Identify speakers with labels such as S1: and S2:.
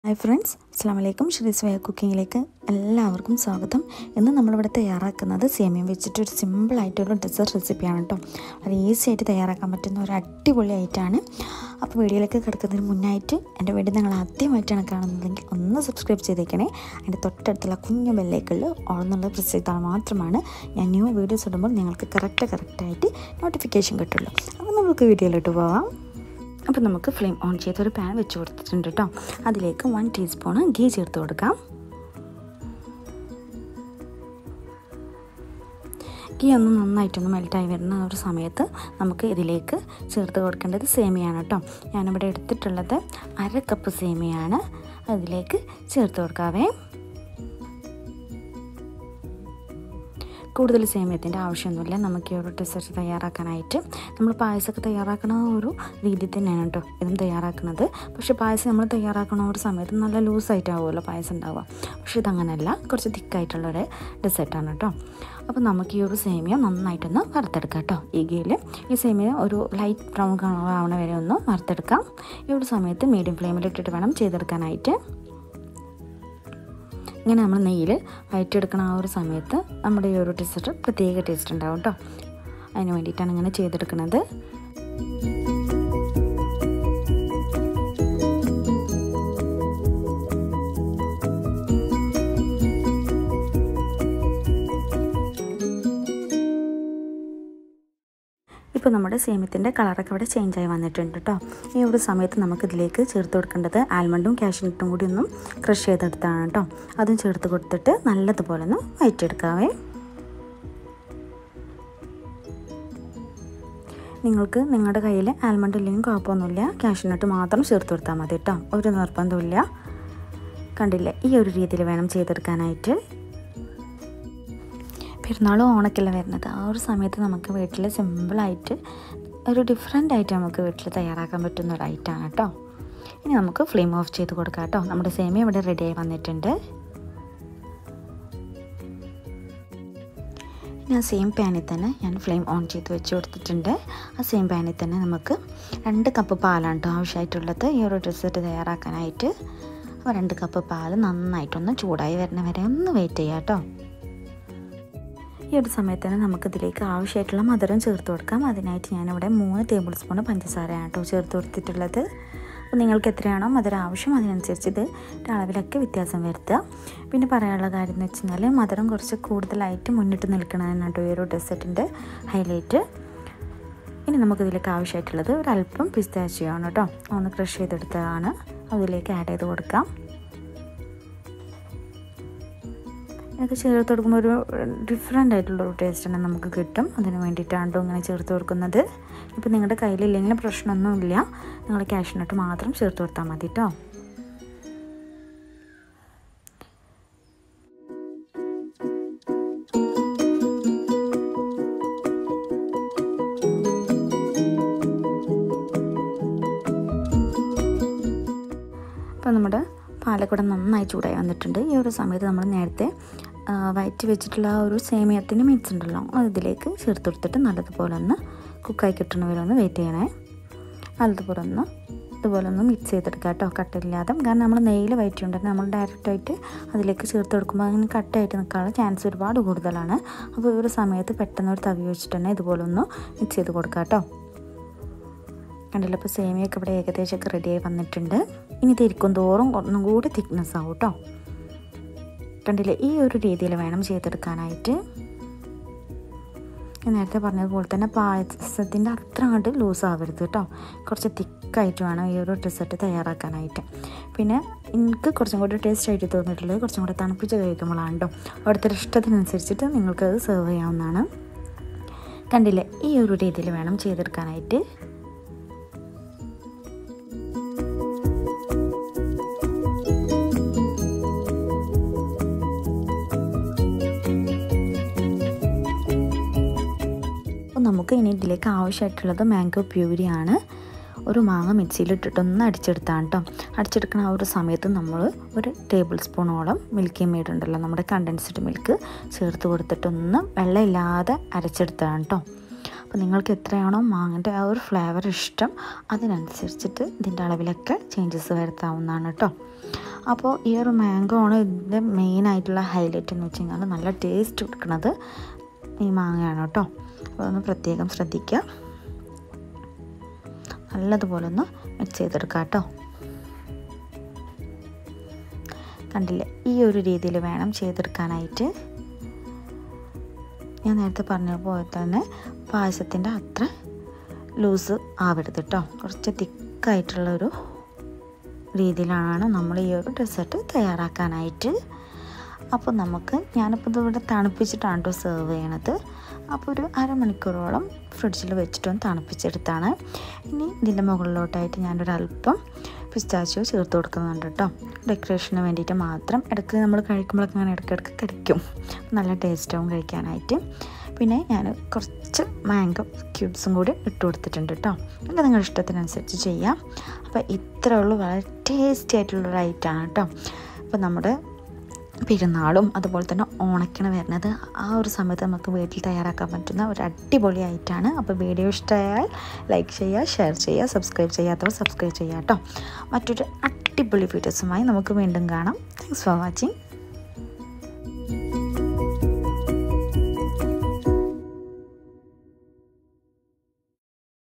S1: hi friends അസ്സാം വലൈക്കും ശ്രീ സ്വയ കുക്കിങ്ങിലേക്ക് എല്ലാവർക്കും സ്വാഗതം ഇന്ന് നമ്മളിവിടെ തയ്യാറാക്കുന്നത് സേമിയം വെച്ചിട്ട് ഒരു സിമ്പിളായിട്ടൊരു ഡെസേർട്ട് റെസിപ്പിയാണ് കേട്ടോ വളരെ ഈസി ആയിട്ട് തയ്യാറാക്കാൻ പറ്റുന്ന ഒരു അടിപൊളി ആയിട്ടാണ് അപ്പോൾ വീഡിയോയിലേക്ക് കിടക്കുന്നതിന് മുന്നായിട്ട് എൻ്റെ വീഡിയോ നിങ്ങൾ ആദ്യമായിട്ടാണ് കാണുന്നതെങ്കിൽ ഒന്ന് സബ്സ്ക്രൈബ് ചെയ്തേക്കണേ അതിൻ്റെ തൊട്ടടുത്തുള്ള കുഞ്ഞു ബെല്ലേക്കുള്ള ഓൾ എന്നുള്ള പ്രസ് ചെയ്താൽ മാത്രമാണ് ഞാൻ ന്യൂ വീഡിയോസ് ഇടുമ്പോൾ നിങ്ങൾക്ക് കറക്റ്റ് കറക്റ്റായിട്ട് നോട്ടിഫിക്കേഷൻ കിട്ടുള്ളൂ അപ്പോൾ നമുക്ക് വീഡിയോയിലോട്ട് പോവാം അപ്പോൾ നമുക്ക് ഫ്ലെയിം ഓൺ ചെയ്ത് ഒരു പാൻ വെച്ച് കൊടുത്തിട്ടുണ്ട് കേട്ടോ അതിലേക്ക് വൺ ടീസ്പൂണ് ഗീ ചേർത്ത് കൊടുക്കാം ഗീ ഒന്ന് നന്നായിട്ടൊന്ന് മെൽറ്റായി വരുന്ന ഒരു സമയത്ത് നമുക്ക് ഇതിലേക്ക് ചേർത്ത് കൊടുക്കേണ്ടത് സേമിയാണ് കേട്ടോ ഞാനിവിടെ എടുത്തിട്ടുള്ളത് അര കപ്പ് സേമിയാണ് അതിലേക്ക് ചേർത്ത് കൊടുക്കാവേ കൂടുതൽ സേമിയത്തിൻ്റെ ആവശ്യമൊന്നുമില്ല നമുക്ക് ഈ ഒരു ഡെസേർട്ട് തയ്യാറാക്കാനായിട്ട് നമ്മൾ പായസമൊക്കെ തയ്യാറാക്കണ ഒരു രീതി തന്നെയാണ് കേട്ടോ ഇതും തയ്യാറാക്കുന്നത് പക്ഷേ പായസം നമ്മൾ തയ്യാറാക്കണ ഒരു സമയത്ത് നല്ല ലൂസായിട്ടാവുമല്ലോ പായസം ഉണ്ടാവുക പക്ഷേ ഇതങ്ങനെയല്ല കുറച്ച് തിക്കായിട്ടുള്ളൊരു ഡെസേർട്ടാണ് കേട്ടോ അപ്പോൾ നമുക്ക് ഈ ഒരു സേമിയ നന്നായിട്ടൊന്ന് വറുത്തെടുക്കാം കേട്ടോ ഈ ഗീയിൽ ഈ സേമിയ ഒരു ലൈറ്റ് ബ്രൗൺ കളർ ആവണ വരെ ഒന്ന് വറുത്തെടുക്കാം ഈ ഒരു സമയത്ത് മീഡിയം ഫ്ലെയിമിലിട്ടിട്ട് വേണം ചെയ്തെടുക്കാനായിട്ട് ഇങ്ങനെ നമ്മൾ നെയ്യിൽ വയറ്റെടുക്കണ ആ ഒരു സമയത്ത് നമ്മുടെ ഈ ഒരു ഡെസേർട്ട് പ്രത്യേക ടേസ്റ്റ് ഉണ്ടാവും കേട്ടോ അതിന് വേണ്ടിയിട്ടാണ് ഇങ്ങനെ ചെയ്തെടുക്കുന്നത് ഇപ്പോൾ നമ്മുടെ സേമിയത്തിൻ്റെ കളറൊക്കെ ഇവിടെ ചേഞ്ചായി വന്നിട്ടുണ്ട് കേട്ടോ ഈ ഒരു സമയത്ത് നമുക്കിതിലേക്ക് ചേർത്ത് കൊടുക്കേണ്ടത് ആൽമണ്ടും കാഷ്നട്ടും കൂടി ഒന്നും ക്രഷ് ചെയ്തെടുത്താണ് കേട്ടോ അതും ചേർത്ത് കൊടുത്തിട്ട് നല്ലതുപോലെ ഒന്ന് വയറ്റെടുക്കാവേ നിങ്ങൾക്ക് നിങ്ങളുടെ കയ്യിൽ ആൽമണ്ട് ഇല്ലെങ്കിൽ കുഴപ്പമൊന്നുമില്ല കാഷ്നട്ട് മാത്രം ചേർത്ത് കൊടുത്താൽ മതി കേട്ടോ ഒരു നിർബന്ധമില്ല കണ്ടില്ലേ ഈ ഒരു രീതിയിൽ വേണം ചെയ്തെടുക്കാനായിട്ട് പെരുന്നാളും ഓണക്കല്ല വരുന്നത് ആ ഒരു സമയത്ത് നമുക്ക് വീട്ടിൽ സിമ്പിളായിട്ട് ഒരു ഡിഫറെൻ്റ് ആയിട്ട് നമുക്ക് വീട്ടിൽ തയ്യാറാക്കാൻ പറ്റുന്ന ഒരു ഐറ്റമാണ് കേട്ടോ ഇനി നമുക്ക് ഫ്ലെയിം ഓഫ് ചെയ്ത് കൊടുക്കാം കേട്ടോ നമ്മുടെ സേമിയ ഇവിടെ റെഡിയായി വന്നിട്ടുണ്ട് ഇനി ആ സെയിം പാനിൽ തന്നെ ഞാൻ ഫ്ലെയിം ഓൺ ചെയ്ത് വെച്ച് കൊടുത്തിട്ടുണ്ട് ആ സെയിം പാനിൽ തന്നെ നമുക്ക് രണ്ട് കപ്പ് പാലാണ് കേട്ടോ ആവശ്യമായിട്ടുള്ളത് ഈ ഒരു ഡെസേർട്ട് തയ്യാറാക്കാനായിട്ട് അപ്പോൾ രണ്ട് കപ്പ് പാൽ നന്നായിട്ടൊന്ന് ചൂടായി വരുന്ന വരെ ഒന്ന് വെയിറ്റ് ചെയ്യാം കേട്ടോ ഈ ഒരു സമയത്ത് തന്നെ നമുക്കിതിലേക്ക് ആവശ്യമായിട്ടുള്ള മധുരം ചേർത്ത് കൊടുക്കാം അതിനായിട്ട് ഞാനിവിടെ മൂന്ന് ടേബിൾ സ്പൂൺ പഞ്ചസാരയാണ് കേട്ടോ ചേർത്ത് കൊടുത്തിട്ടുള്ളത് അപ്പോൾ നിങ്ങൾക്ക് എത്രയാണോ മധുരം ആവശ്യം അതിനനുസരിച്ച് ഇത് അളവിലൊക്കെ വ്യത്യാസം വരുത്തുക പിന്നെ പറയാനുള്ള കാര്യം എന്ന് വെച്ച് കഴിഞ്ഞാൽ മധുരം കുറച്ച് കൂടുതലായിട്ട് മുന്നിട്ട് നിൽക്കണതാണ് കേട്ടോ ഈ ഒരു ഡെസേർട്ടിൻ്റെ ഹൈലൈറ്റ് ഇനി നമുക്കിതിലേക്ക് ആവശ്യമായിട്ടുള്ളത് ഒരല്പം പിസ്താച്ചിയാണ് കേട്ടോ ഒന്ന് ക്രഷ് ചെയ്തെടുത്തതാണ് അതിലേക്ക് ആഡ് ചെയ്ത് കൊടുക്കാം ഇതൊക്കെ ചേർത്ത് കൊടുക്കുമ്പോൾ ഒരു ഡിഫറെൻ്റ് ആയിട്ടുള്ളൊരു ടേസ്റ്റ് തന്നെ നമുക്ക് കിട്ടും അതിന് വേണ്ടിയിട്ടാണ് ഇങ്ങനെ ചേർത്ത് കൊടുക്കുന്നത് ഇപ്പോൾ നിങ്ങളുടെ കയ്യിലില്ലെങ്കിൽ പ്രശ്നമൊന്നുമില്ല നിങ്ങൾ ക്യാഷിനട്ട് മാത്രം ചേർത്ത് കൊടുത്താൽ മതി കേട്ടോ അപ്പോൾ നമ്മുടെ പാലക്കൂടെ നന്നായി ചൂടായി വന്നിട്ടുണ്ട് ഈ ഒരു സമയത്ത് നമ്മൾ നേരത്തെ വയറ്റി വെച്ചിട്ടുള്ള ആ ഒരു സേമിയത്തിൻ്റെ മിക്സ് ഉണ്ടല്ലോ അത് ഇതിലേക്ക് ചേർത്ത് കൊടുത്തിട്ട് നല്ലതുപോലെ ഒന്ന് കുക്കായി കിട്ടണ വരെ ഒന്ന് വെയിറ്റ് ചെയ്യണേ നല്ലതുപോലെ ഒന്ന് ഇതുപോലെ ഒന്ന് മിക്സ് ചെയ്തെടുക്കുക കേട്ടോ കട്ടില്ലാതെ കാരണം നമ്മൾ നെയ്യിൽ വയറ്റിയുണ്ടെങ്കിൽ നമ്മൾ ഡയറക്റ്റായിട്ട് അതിലേക്ക് ചേർത്ത് കൊടുക്കുമ്പോൾ അങ്ങനെ കട്ടായിട്ട് നിൽക്കാനുള്ള ചാൻസ് ഒരുപാട് കൂടുതലാണ് അപ്പോൾ ഈ ഒരു സമയത്ത് പെട്ടെന്ന് ഒരു തവി വെച്ചിട്ട് തന്നെ ഇതുപോലെ ഒന്ന് മിക്സ് ചെയ്ത് കൊടുക്കുക കേട്ടോ കണ്ടില്ല ഇപ്പോൾ സേമിയൊക്കെ ഇവിടെ ഏകദേശമൊക്കെ റെഡിയായി വന്നിട്ടുണ്ട് ഇനി തിരിക്കും തോറും ഒന്നും കൂടി തിക്നെസ് ആവും കേട്ടോ കണ്ടില്ലേ ഈ ഒരു രീതിയിൽ വേണം ചെയ്തെടുക്കാനായിട്ട് നേരത്തെ പറഞ്ഞതുപോലെ തന്നെ പായസത്തിൻ്റെ അത്ര അങ്ങോട്ട് ലൂസ് ആവരുത് കേട്ടോ കുറച്ച് തിക്കായിട്ട് വേണം ഈ ഒരു ഡെസേർട്ട് തയ്യാറാക്കാനായിട്ട് പിന്നെ എനിക്ക് കുറച്ചും കൂടി ടേസ്റ്റ് ആയിട്ട് തോന്നിയിട്ടുള്ളത് കുറച്ചും കൂടി തണുപ്പിച്ച് കഴിക്കുമ്പോഴാണ് കേട്ടോ അവിടുത്തെ ഇഷ്ടത്തിനനുസരിച്ചിട്ട് നിങ്ങൾക്കത് സെർവ് ചെയ്യാവുന്നതാണ് കണ്ടില്ലേ ഈ ഒരു രീതിയിൽ വേണം ചെയ്തെടുക്കാനായിട്ട് അപ്പോൾ നമുക്ക് ഇനി ഇതിലേക്ക് ആവശ്യമായിട്ടുള്ളത് മാംഗോ പ്യൂരിയാണ് ഒരു മാങ്ങ മിക്സിയിലിട്ടിട്ടൊന്ന് അടിച്ചെടുത്താണ് കേട്ടോ അടിച്ചെടുക്കുന്ന ആ ഒരു സമയത്ത് നമ്മൾ ഒരു ടേബിൾ സ്പൂണോളം മിൽക്കി മെയ്ഡ് ഉണ്ടല്ലോ നമ്മുടെ കണ്ടൻസ്ഡ് മിൽക്ക് ചേർത്ത് കൊടുത്തിട്ടൊന്ന് വെള്ളമില്ലാതെ അരച്ചെടുത്തതാണ് കേട്ടോ അപ്പോൾ നിങ്ങൾക്ക് എത്രയാണോ മാങ്ങൻ്റെ ആ ഒരു ഫ്ലേവർ ഇഷ്ടം അതിനനുസരിച്ചിട്ട് ഇതിൻ്റെ അളവിലൊക്കെ ചേഞ്ചസ് വരുത്താവുന്നതാണ് കേട്ടോ അപ്പോൾ ഈ ഒരു മാംഗോ ആണ് ഇതിൻ്റെ മെയിൻ ആയിട്ടുള്ള ഹൈലൈറ്റ് എന്ന് വെച്ച് കഴിഞ്ഞാൽ നല്ല ടേസ്റ്റ് കൊടുക്കുന്നത് ഈ മാങ്ങയാണ് കേട്ടോ അപ്പോൾ ഒന്ന് പ്രത്യേകം ശ്രദ്ധിക്കുക നല്ലതുപോലെ ഒന്ന് മിക്സ് ചെയ്തെടുക്കാം കേട്ടോ കണ്ടില്ലേ ഈ ഒരു രീതിയിൽ വേണം ചെയ്തെടുക്കാനായിട്ട് ഞാൻ നേരത്തെ പറഞ്ഞ പോലെ തന്നെ പായസത്തിൻ്റെ അത്ര ലൂസ് ആവരുത് കേട്ടോ കുറച്ച് തിക്കായിട്ടുള്ളൊരു രീതിയിലാണ് നമ്മൾ ഈ ഒരു ഡെസേർട്ട് തയ്യാറാക്കാനായിട്ട് അപ്പോൾ നമുക്ക് ഞാനിപ്പോൾ ഇതിവിടെ തണുപ്പിച്ചിട്ടാണ് കേട്ടോ സെർവ് ചെയ്യണത് അപ്പോൾ ഒരു അരമണിക്കൂറോളം ഫ്രിഡ്ജിൽ വെച്ചിട്ടൊന്ന് തണുപ്പിച്ചെടുത്താണ് ഇനി ഇതിൻ്റെ മുകളിലോട്ടായിട്ട് ഞാനൊരു അല്പം പിസ്താച്ചിയോ ചേർത്ത് കൊടുക്കുന്നുണ്ട് കേട്ടോ ഡെക്കറേഷന് വേണ്ടിയിട്ട് മാത്രം ഇടയ്ക്ക് നമ്മൾ കഴിക്കുമ്പോഴൊക്കെ അങ്ങനെ ഇടയ്ക്കിടയ്ക്ക് കഴിക്കും നല്ല ടേസ്റ്റാവും കഴിക്കാനായിട്ട് പിന്നെ ഞാൻ കുറച്ച് മാംഗോ ക്യൂബ്സും കൂടി ഇട്ട് കൊടുത്തിട്ടുണ്ട് കേട്ടോ ഒക്കെ നിങ്ങളുടെ ഇഷ്ടത്തിനനുസരിച്ച് ചെയ്യാം അപ്പോൾ ഇത്രേ ഉള്ളൂ വളരെ ടേസ്റ്റി ആയിട്ടുള്ളൊരു ഐറ്റമാണ് കേട്ടോ അപ്പോൾ നമ്മുടെ പെരുന്നാളും അതുപോലെ തന്നെ ഓണക്കിന് വരുന്നത് ആ ഒരു സമയത്ത് നമുക്ക് വീട്ടിൽ തയ്യാറാക്കാൻ പറ്റുന്ന ഒരു അടിപൊളി ആയിട്ടാണ് അപ്പോൾ വീഡിയോ ഇഷ്ടമായാൽ ലൈക്ക് ചെയ്യുക ഷെയർ ചെയ്യുക സബ്സ്ക്രൈബ് ചെയ്യാത്തവർ സബ്സ്ക്രൈബ് ചെയ്യുക കേട്ടോ മറ്റൊരു അടിപൊളി വീഡിയോസുമായി നമുക്ക് വീണ്ടും കാണാം താങ്ക്സ് ഫോർ വാച്ചിങ്